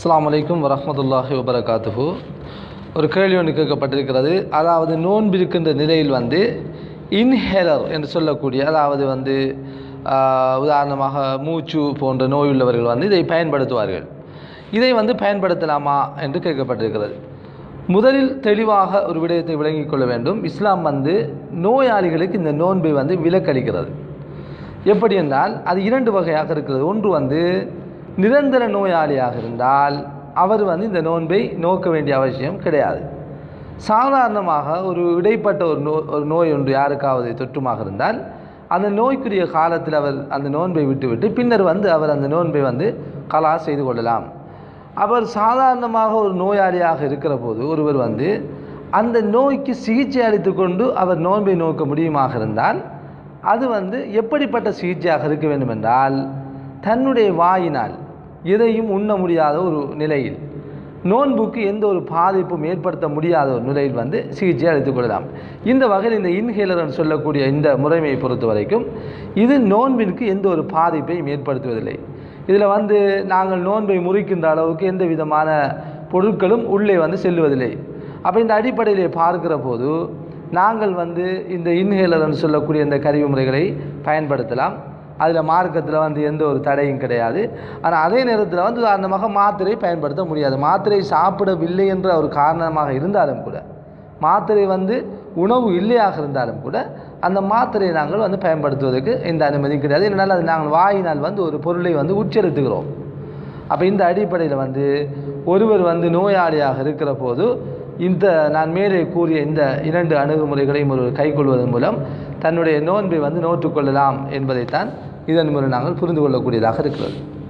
அஸ்ஸலாமு அலைக்கும் வரஹ்மத்துல்லாஹி வபரகாத்துஹு ஒரு கேள்வி ஒன்று கேட்கப்பட்டிருக்கிறது அதாவது நோன்பிருக்கின்ற நிலையில் வந்து இன்ஹேலர் என்று சொல்லக்கூடிய அதாவது வந்து ஆஹ், உதாரணமாக மூச்சு போன்ற நோய் உள்ளவர்கள் வந்து இதை பயன்படுத்துவார்கள் இதை வந்து பயன்படுத்தலாமா என்று கேட்கப்பட்டிருக்கிறது முதலில் தெளிவாக ஒரு விடயத்தை விளங்கிக் கொள்ள வேண்டும் இஸ்லாம் வந்து நோயாளிகளுக்கு இந்த நோன்பை வந்து விலக்களிக்கிறது எப்படி என்றால் அது இரண்டு வகையாக இருக்கிறது ஒன்று வந்து நிரந்தர நோயாளியாக இருந்தால் அவர் வந்து இந்த நோன்பை நோக்க வேண்டிய அவசியம் கிடையாது சாதாரணமாக ஒரு இடைப்பட்ட ஒரு நோ ஒரு நோய் ஒன்று யாருக்காவது தொற்றுமாக இருந்தால் அந்த நோய்க்குரிய காலத்தில் அவர் அந்த நோன்பை விட்டுவிட்டு பின்னர் வந்து அவர் அந்த நோன்பை வந்து கலா செய்து கொள்ளலாம் அவர் சாதாரணமாக ஒரு நோயாளியாக இருக்கிற போது ஒருவர் வந்து அந்த நோய்க்கு சிகிச்சை அளித்து கொண்டு அவர் நோன்பை நோக்க முடியுமாக இருந்தால் அது வந்து எப்படிப்பட்ட சிகிச்சையாக இருக்க வேண்டும் என்றால் தன்னுடைய வாயினால் எதையும் உண்ண முடியாத ஒரு நிலையில் நோன்புக்கு எந்த ஒரு பாதிப்பும் ஏற்படுத்த முடியாத ஒரு நிலையில் வந்து சிகிச்சை அளித்துக் கொள்ளலாம் இந்த வகையில் இந்த இன்ஹேலர் என்று சொல்லக்கூடிய இந்த முறைமையை பொறுத்த வரைக்கும் இது நோன்பிற்கு எந்த ஒரு பாதிப்பையும் ஏற்படுத்துவதில்லை இதில் வந்து நாங்கள் நோன்பை முறிக்கின்ற அளவுக்கு எந்த விதமான பொருட்களும் உள்ளே வந்து செல்லுவதில்லை அப்போ இந்த அடிப்படையிலே பார்க்கிற போது நாங்கள் வந்து இந்த இன்ஹேலர்னு சொல்லக்கூடிய இந்த கருவி முறைகளை பயன்படுத்தலாம் அதில் மார்க்கத்தில் வந்து எந்த ஒரு தடையும் கிடையாது ஆனால் அதே நேரத்தில் வந்து உதாரணமாக மாத்திரை பயன்படுத்த முடியாது மாத்திரை சாப்பிடவில்லை என்ற ஒரு காரணமாக இருந்தாலும் கூட மாத்திரை வந்து உணவு இல்லையாக இருந்தாலும் கூட அந்த மாத்திரையை நாங்கள் வந்து பயன்படுத்துவதற்கு எந்த அனுமதியும் கிடையாது இதனால் அது நாங்கள் வாயினால் வந்து ஒரு பொருளை வந்து உச்சரித்துக்கிறோம் அப்போ இந்த அடிப்படையில் வந்து ஒருவர் வந்து நோயாளியாக இருக்கிற போது இந்த நான் மேலே கூறிய இந்த இரண்டு அணுகுமுறைகளையும் ஒரு கைக்கொள்வதன் மூலம் தன்னுடைய நோன்பை வந்து நோற்றுக்கொள்ளலாம் என்பதைத்தான் இதன் மூலம் நாங்கள் புரிந்து கொள்ளக்கூடியதாக இருக்கிறது